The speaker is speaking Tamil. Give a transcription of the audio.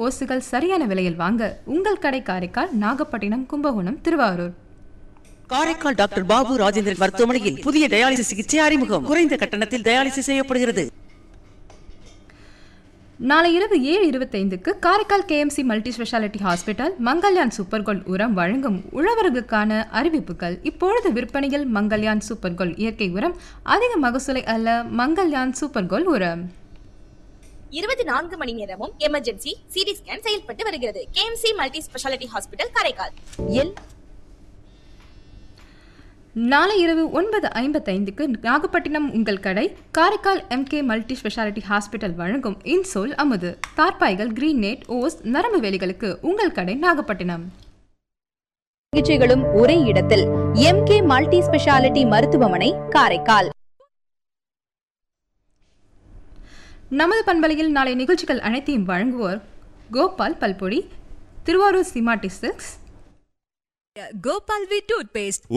ஓசுகள் சரியான விலையில் வாங்க உங்கள் கடை காரைக்கால் நாகப்பட்டினம் கும்பகோணம் திருவாரூர் காரைக்கால் டாக்டர் பாபு ராஜேந்திரன் மருத்துவமனையில் புதிய டயாலிசிஸ் சிகிச்சை அறிமுகம் குறைந்த கட்டணத்தில் டயாலிசிஸ் செய்யப்படுகிறது நாளை இரவு ஏழு இருபத்தைந்துக்கு Karaikal KMC multi speciality hospital Mangalyaan super gold உரம் வழங்கும் உழவர்களுக்கான அறிவிப்புகள் இப்பொழுது விற்பனையில் மங்கல்யான் சூப்பர் கோல்ட் இயற்கை உரம் அதிக மகசூலை அல்ல மங்கல்யான் சூப்பர் கோல்ட் உரம் இருபத்தி நான்கு மணி நேரமும் எமர்ஜென்சி சிடி ஸ்கேன் செயல்பட்டு வருகிறது KMC multi speciality hospital Karaikal எல் நாளை இரவு ஒன்பது ஐம்பத்தைந்துக்கு நாகப்பட்டினம் உங்கள் கடை Karaikal MK multi speciality hospital வழங்கும் இன்சோல் அமுது தார்பாய்கள் கிரீன் நெட் ஓஸ் நரம்பு வேலிகளுக்கு உங்கள் கடை நாகப்பட்டினம் சிகிச்சைகளும் ஒரே இடத்தில் எம்கே மல்டி ஸ்பெஷாலிட்டி மருத்துவமனை காரைக்கால் நமது பண்பலையில் நாளை நிகழ்ச்சிகள் அனைத்தையும் வழங்குவோர் கோபால் பல்பொடி திருவாரூர் சிமாட்டி six Gopal V tooth paste